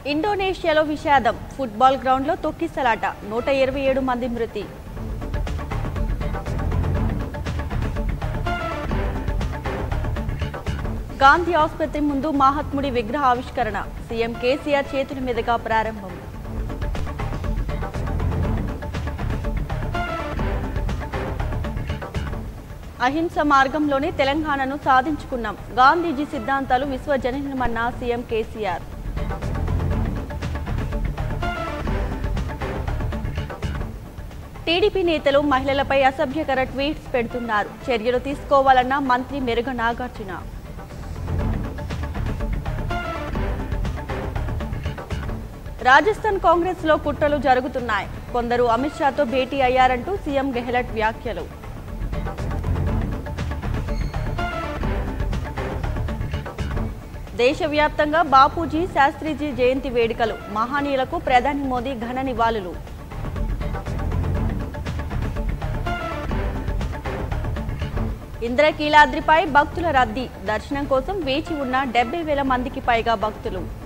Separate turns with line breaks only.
ఇండోనేషియాలో విషాదం ఫుట్బాల్ గ్రౌండ్లో తొక్కిసలాట నూట ఇరవై ఏడు మంది మృతి గాంధీ ఆసుపత్రి ముందు మహాత్ముడి విగ్రహ ఆవిష్కరణ సీఎం కేసీఆర్ చేతుల మీదుగా ప్రారంభం అహింస మార్గంలోనే తెలంగాణను సాధించుకున్నాం గాంధీజీ సిద్ధాంతాలు విశ్వజనీనమన్న సీఎం కేసీఆర్ టీడీపీ నేతలు మహిళలపై అసభ్యకర ట్వీట్స్ పెడుతున్నారు చర్యలు తీసుకోవాలన్న మంత్రి మెరుగ నాగార్జున రాజస్థాన్ కాంగ్రెస్ లో కుట్రలు జరుగుతున్నాయి కొందరు అమిత్ షాతో భేటీ అయ్యారంటూ సీఎం గెహ్లట్ వ్యాఖ్యలు దేశవ్యాప్తంగా బాపూజీ శాస్త్రీజీ జయంతి వేడుకలు మహానీయులకు ప్రధాని మోదీ ఘన నివాళులు ఇంద్రకీలాద్రిపై భక్తుల రద్దీ దర్శనం కోసం వేచి ఉన్న డెబ్బై వేల మందికి పైగా భక్తులు